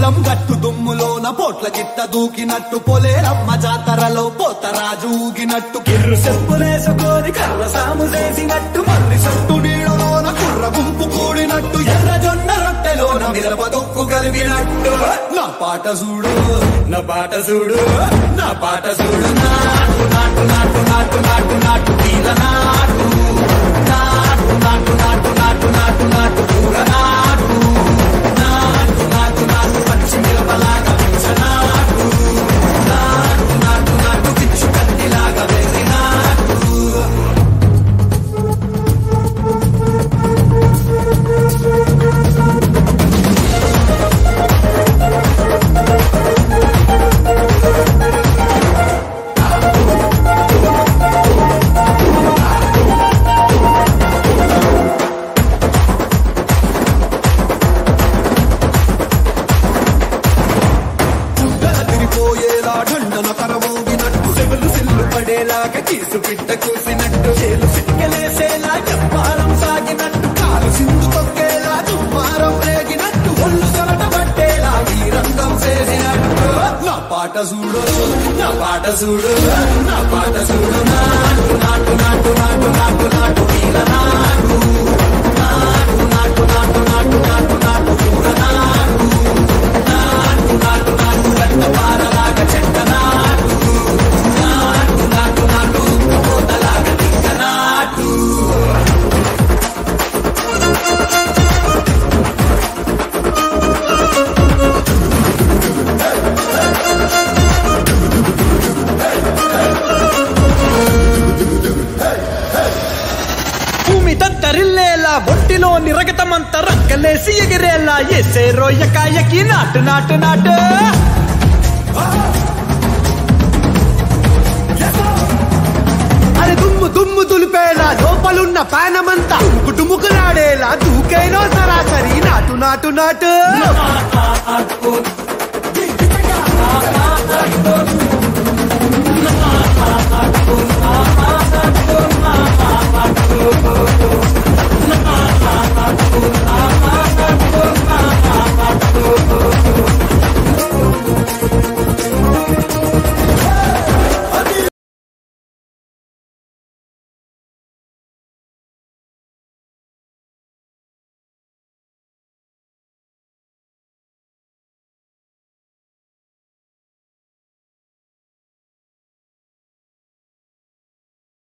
పొలం గట్టు దుమ్ములోన పోట్ల గిట్ట దూకినట్టు పొలేరమ్మ జాతరలో పోతరాజు ఊగినట్టు కిర్రు చెప్పులేసుకొని కర్ర సాము చేసినట్టు మర్రి సట్టు నీడలోన కుర్ర గుంపు కూడినట్టు ఎర్ర జొన్న రొట్టెలోన మిరప దొక్కు కలిగినట్టు నా పాట చూడు నా పాట చూడు నా పాట చూడు నాటు నాటు నాటు నాటు నాటు నాటు తీల నాటు నాటు నాటు నాటు నాటు నాటు నాటు కూర నాటు నాటు నాటు నాటు పచ్చి మిరపలాగా పిచ్చ నాటు నాటు నాటు నాటు పిచ్చు కత్తిలాగా వెర్రి నాటు చుట్టల తిరిగిపోయేలా ఢండన తరమోగినట్టు సెవెలు సిల్లు పడేలాగా కీసు పిట్ట కూసినట్టు చేలు సిక్కలేసేలా చెప్పారం సాగినట్టు కాలు సింధు తొక్కేలా దుమ్మారం రేగినట్టు ఒళ్ళు సొరట పట్టేలా వీరంగం చేసినట్టు నా పాట చూడు నా పాట చూడు నా పాట చూడు నాటు నాటు నాటు నాటు నాటు నాటు వీల నాటు నాటు నాటు నాటు నాటు నాటు నాటు కూర నాటు నాటు నాటు నాటు గంట పారలాగా చెట్ట నాటు నాటు నాటు నాటు కోతలాగా తిక్క నాటు భూమి దద్దరిల్లేలా బొట్టిలోని రగతమంతా రక్కలేసి ఎగిరేలా ఎసే రోయకాయకి నాటు నాటు నాటు అరే దుమ్ము దుమ్ము దులిపేలా లోపలున్న పానమంతా డుముకులాడేలా దూకేనో సరాసరి నాటు నాటు నాటు నాటు